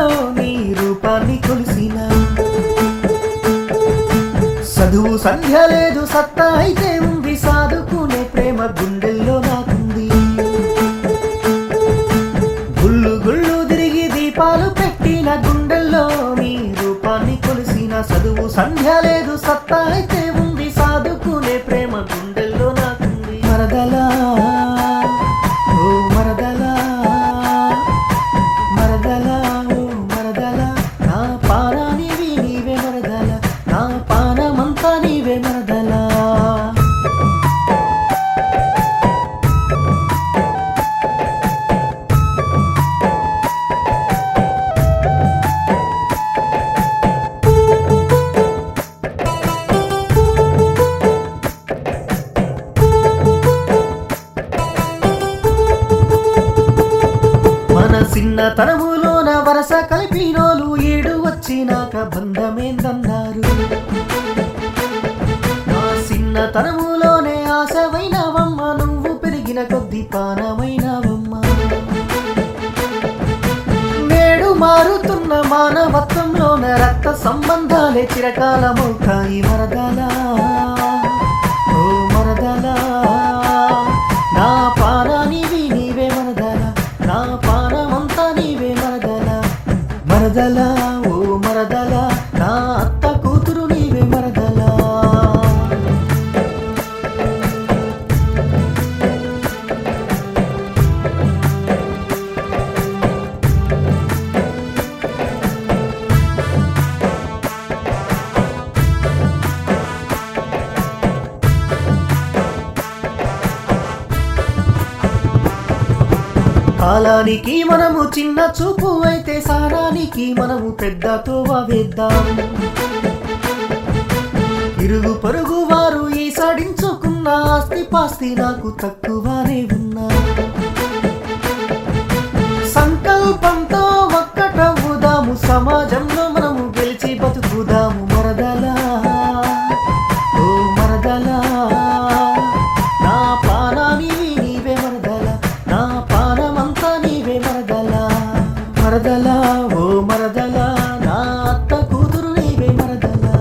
నీ రూపాన్ని కొలిసిన చదువు సంధ్య లేదు సత్తా అయితే ఉంది సాదుకునే ప్రేమ గుండెల్లో నాకుంది గుళ్ళు గుళ్ళు తిరిగి దీపాలు పెట్టిన గుండెల్లో నీ రూపాన్ని కొలిసిన చదువు సంధ్య లేదు సత్తా అయితే ఉంది సాదుకునే ప్రేమ గుండెల్లో నాకుంది మరదలా ఓ మరదలా మరదలా ఓ మరదలా నా పారానివి నీవే మరదలా నా పానమంతా నీవే మరదలా మన చిన్నతనములోన వరస కలిపినోలు ఏడు వచ్చినాక బంధమేందన్నారు నా చిన్నతనములోనే ఆశవైనవమ్మ నువ్వు పెరిగిన కొద్ది పానమైనవమ్మ నేడు మారుతున్న మానవత్వంలోన రక్త సంబంధాలే చిరకాలమవుతాయి మరదలా ఓ మరదలా నా పానానివి నీవే మరదలా నా పానమంతా నీవే మరదలా మరదలా ఓ మరదలా నా అత్త కూతురు నీవే మరదలా కాలానికి మనము చిన్న చూపు అయితే సారానికి మనము పెద్దతో వేద్దాం ఇరుగు పొరుగు వారు ఈ సడించుకున్న ఆస్తి పాస్తి నాకు తక్కువనే ఉన్నా సంకల్పంతో ఒక్కటవుదాము సమాజంలో మనము గెలిచి బతుకుదాము మరదలా ఓ మరదలా నా పానాని నీవే మరదలా నా పానమంతా నీవే మరదలా మరదలా ఓ మరదలా నా అత్త కూతురు నీవే మరదలా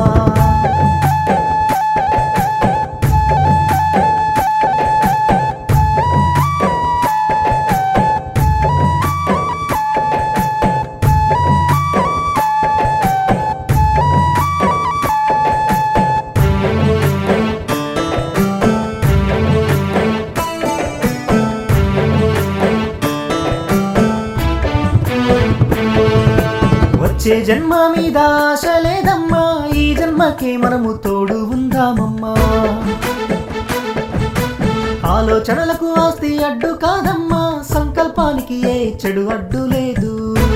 వచ్చే జన్మ మీద ఆశ లేదమ్మా ఈ జన్మకే మనము తోడు ఉందామమ్మా ఆలోచనలకు ఆస్తి అడ్డు కాదమ్మా సంకల్పానికి ఏ చెడు అడ్డు లేదు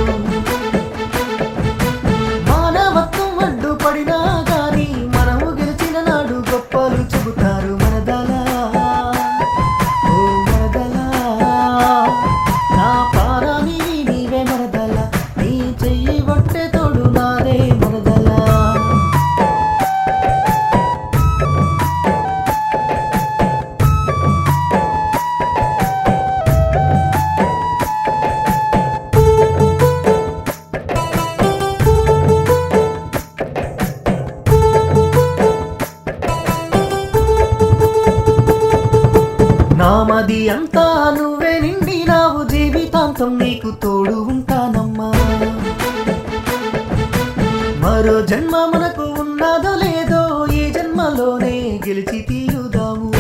మానవత్వం అడ్డు పడినా గాని మనము గెలిచిన నాడు గొప్పలు చెబుతారు మనదలా ఓ మరదలా నా పారాని నీవే మరదలా నీ చెయ్యి వట్టే తోడు నాదే మరదలా నామది అంతా నువ్వే నిండినావు జీవితాంతం నీకు తోడు ఉంటానమ్మా మరో జన్మ మనకు ఉన్నదో లేదో ఈ జన్మలోనే గెలిచి తీరుదాము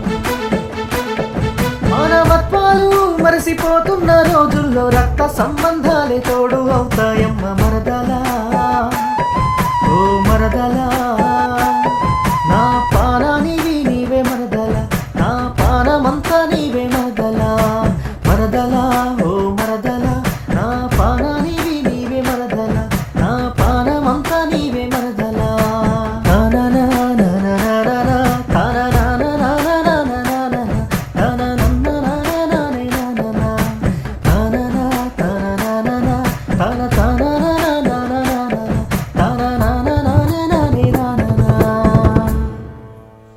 మానవత్వాలు మరసిపోతున్న రోజుల్లో రక్త సంబంధాలే తోడు అవుతాయమ్మ మరదలా